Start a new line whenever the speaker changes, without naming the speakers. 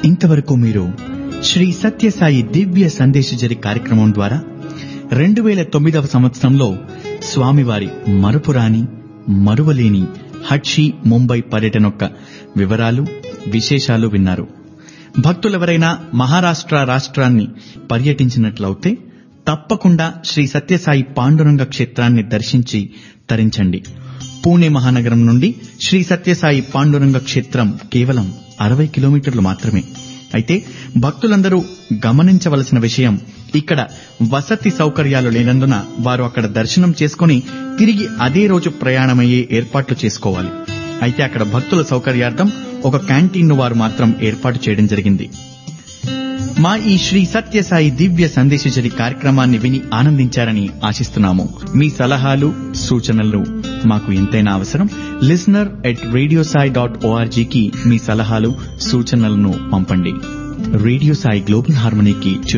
ఇంతవరకు మీరు శ్రీ సత్యసాయి దివ్య సందేశజరి కార్యక్రమం ద్వారా రెండు వేల తొమ్మిదవ సంవత్సరంలో స్వామివారి మరుపురాని మరువలేని హట్షి ముంబై పర్యటన యొక్క వివరాలు విశేషాలు విన్నారు భక్తులెవరైనా మహారాష్ట్ర రాష్ట్రాన్ని పర్యటించినట్లయితే తప్పకుండా శ్రీ సత్యసాయి పాండురంగ క్షేత్రాన్ని దర్శించి తరించండి పూణే మహానగరం నుండి శ్రీ సత్యసాయి పాండురంగ క్షేత్రం కేవలం అరవై కిలోమీటర్లు మాత్రమే అయితే భక్తులందరూ గమనించవలసిన విషయం ఇక్కడ వసతి సౌకర్యాలు లేనందున వారు అక్కడ దర్శనం చేసుకుని తిరిగి అదే రోజు ప్రయాణమయ్యే ఏర్పాట్లు చేసుకోవాలి అయితే అక్కడ భక్తుల సౌకర్యార్థం ఒక క్యాంటీన్ ను వారు మాత్రం ఏర్పాటు చేయడం జరిగింది మా ఈ శ్రీ సత్యసాయి దివ్య సందేశజరి కార్యక్రమాన్ని విని ఆనందించారని ఆశిస్తున్నాము మీ సలహాలు సూచనలు మాకు ఎంతైనా అవసరం listener at radio Sai dot ఓఆర్జీకి మీ సలహాలు సూచనలను పంపండి రేడియో సాయి గ్లోబల్ హార్మనీకి